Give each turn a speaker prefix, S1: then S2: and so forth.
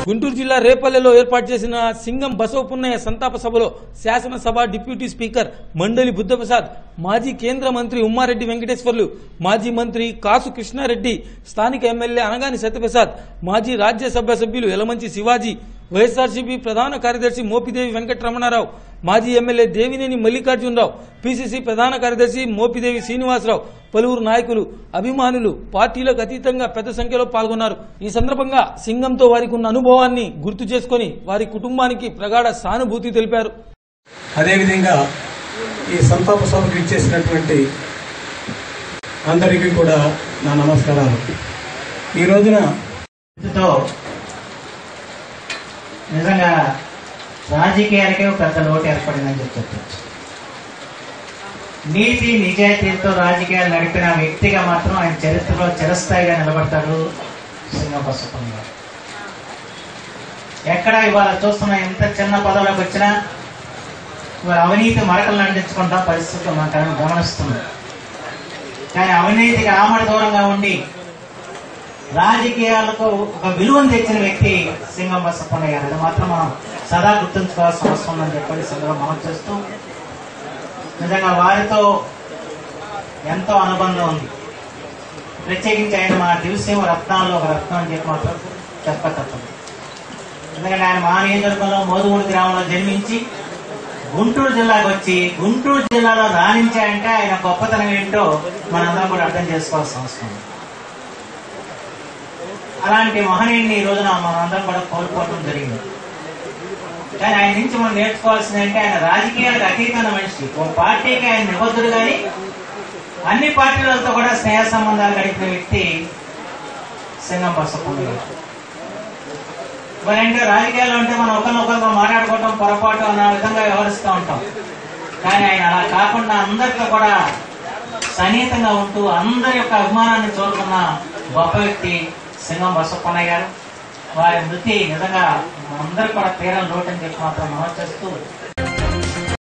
S1: గుంటూరు జిల్లా రేపల్లెలో ఏర్పాటు చేసిన సింగం బసవపున్నయ్య సంతాప సభలో శాసనసభ డిప్యూటీ స్పీకర్ మండలి బుద్ధప్రసాద్ మాజీ కేంద్ర మంత్రి ఉమ్మారెడ్డి వెంకటేశ్వర్లు మాజీ మంత్రి కాసు కృష్ణారెడ్డి స్థానిక ఎమ్మెల్యే అనగాని సత్యప్రసాద్ మాజీ రాజ్యసభ సభ్యులు యలమంచి శివాజీ వైఎస్ఆర్సీపీ ప్రధాన కార్యదర్శి మోపిదేవి వెంకటరమణారావు మాజీ ఎమ్మెల్యే దేవినేని మల్లికార్జునరావు పిసిసి ప్రధాన కార్యదర్శి మోపిదేవి శ్రీనివాసరావు పలువురు నాయకులు అభిమానులు పార్టీలకు అతీతంగా పెద్ద సంఖ్యలో పాల్గొన్నారు ఈ సందర్భంగా సింగంతో వారికి ఉన్న అనుభవాన్ని గుర్తు చేసుకుని వారి కుటుంబానికి ప్రగాఢ సానుభూతి తెలిపారు
S2: అదేవిధంగా ఈ సంతాప సభకు ఇచ్చేసినటువంటి అందరికీ కూడా నా నమస్కారాలు ఈ రోజున
S3: తో నిజంగా రాజకీయాలకే ఒక పెద్ద లోటు ఏర్పడిందని చెప్పి చెప్పచ్చు నీతి నిజాయితీలతో రాజకీయాలు నడిపిన వ్యక్తిగా మాత్రం ఆయన చరిత్రలో చిరస్థాయిగా నిలబడతాడు సింగబసప్పన్ గారు ఎక్కడ ఇవాళ చూస్తున్న ఎంత చిన్న పదవులకు వచ్చినా ఇవాళ అవినీతి మరకలు అందించుకుంటాం పరిస్థితులు మనం గమనిస్తున్నాం కానీ అవినీతికి ఆమడి దూరంగా ఉండి రాజకీయాలకు ఒక విలువను తెచ్చిన వ్యక్తి సింగం బసప్పన్న గారు అది మాత్రం మనం సదా గుర్తుంచుకోవాల్సిన అవసరం ఉందని చెప్పి సందర్భం మనం చేస్తూ నిజంగా వారితో ఎంతో అనుబంధం ఉంది ప్రత్యేకించి ఆయన మా దివసీమ రత్నాల్లో ఒక రత్నం అని చెప్పి మాత్రం చెప్ప తప్పదు ఎందుకంటే ఆయన మా నియోజకవర్గంలో మోదుగూడి గ్రామంలో జన్మించి గుంటూరు జిల్లాకు వచ్చి గుంటూరు జిల్లాలో రాణించాయంటే ఆయన గొప్పతనం ఏంటో మనందరం కూడా అర్థం చేసుకోవాల్సిన అవసరం ఉంది అలాంటి మహనీయుడిని ఈ రోజున మనందరం కూడా కోల్పోవడం జరిగింది కానీ ఆయన నుంచి మనం నేర్చుకోవాల్సింది అంటే ఆయన రాజకీయాలకు అతీతమైన మనిషి ఓ పార్టీకి ఆయన నిబద్ధుడు కానీ అన్ని పార్టీలతో కూడా స్నేహ సంబంధాలు గడిపిన వ్యక్తి సింగం బసప్పన్న గారు మరి అంటే రాజకీయాలు అంటే మనం ఒకరినొకరితో మాట్లాడుకోవటం పొరపాటు అన్న విధంగా వ్యవహరిస్తూ ఉంటాం కానీ ఆయన అలా కాకుండా అందరితో కూడా సన్నిహితంగా ఉంటూ అందరి యొక్క అభిమానాన్ని చూరుకున్న గొప్ప వ్యక్తి సింగం బసప్పన్న గారు వారి మృతి నిజంగా అందరూ కూడా తీరం లోటు అని చెప్పి మాత్రం మనం చేస్తూ